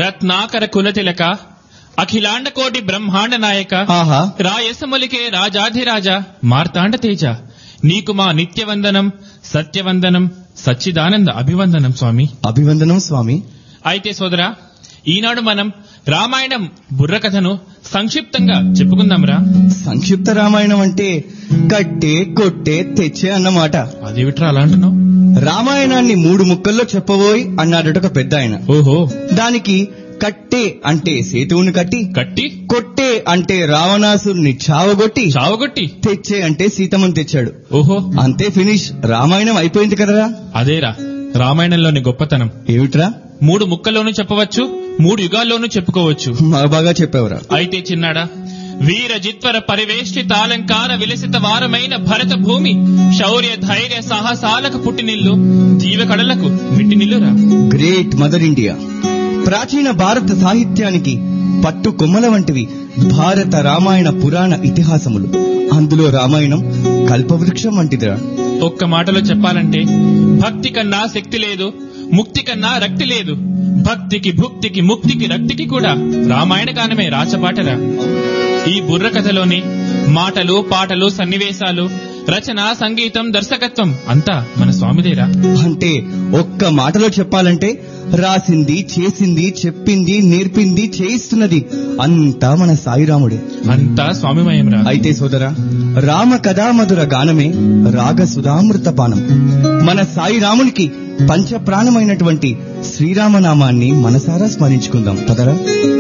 రత్నాకర కులతిలక అఖిలాండ కోటి బ్రహ్మాండ నాయక ఆహా రాయసములికే రాజాధిరాజ మార్తాండ తేజ నీకు మా నిత్యవందనం సత్యవందనం సచ్చిదానంద అభివందనం స్వామి అభివందనం స్వామి అయితే సోదరా ఈనాడు మనం రామాయణం బుర్రకథను సంక్షిప్తంగా చెప్పుకుందాంరా సంక్షిప్త రామాయణం అంటే కట్టే కొట్టే తెచ్చే అన్నమాట అదేమిట్రా అలా అంటున్నావు రామాయణాన్ని మూడు ముక్కల్లో చెప్పబోయి అన్నాడట ఒక పెద్ద ఆయన ఓహో దానికి కట్టే అంటే సేతువుని కట్టి కట్టి కొట్టే అంటే రావణాసురుని చావగొట్టి చావగొట్టి తెచ్చే అంటే సీతమ్మని తెచ్చాడు ఓహో అంతే ఫినిష్ రామాయణం అయిపోయింది కదరా అదేరా రామాయణంలోని గొప్పతనం ఏమిట్రా మూడు ముక్కల్లోనూ చెప్పవచ్చు మూడు యుగాల్లోనూ చెప్పుకోవచ్చు మా బాగా చెప్పావురా అయితే చిన్నాడా వీర జిత్వర పరివేష్టిత అలంకార విలసిత వారమైన భరత భూమి శౌర్య ధైర్య సాహసాలకు పుట్టినిల్లు జీవకళలకు మిట్టినిల్లురా గ్రేట్ మదర్ ఇండియా ప్రాచీన భారత సాహిత్యానికి పట్టు కొమ్మల వంటివి భారత రామాయణ పురాణ ఇతిహాసములు అందులో రామాయణం కల్పవృక్షం వంటిదిరా ఒక్క మాటలో చెప్పాలంటే భక్తి కన్నా శక్తి లేదు ముక్తి కన్నా రక్తి లేదు భక్తికి భుక్తికి ముక్తికి రక్తికి కూడా రామాయణ గానమే రాచబాటరా ఈ బుర్ర కథలోని మాటలు పాటలు సన్నివేశాలు రచన సంగీతం దర్శకత్వం అంతా మన స్వామిదేరా అంటే ఒక్క మాటలో చెప్పాలంటే రాసింది చేసింది చెప్పింది నేర్పింది చేయిస్తున్నది అంతా మన సాయిరాముడే అంతా స్వామిమయంరా అయితే సోదరా రామ కథామధుర గానమే రాగ సుధామృత పానం మన సాయి రామునికి పంచప్రాణమైనటువంటి శ్రీరామనామాన్ని మనసారా స్మరించుకుందాం పదరా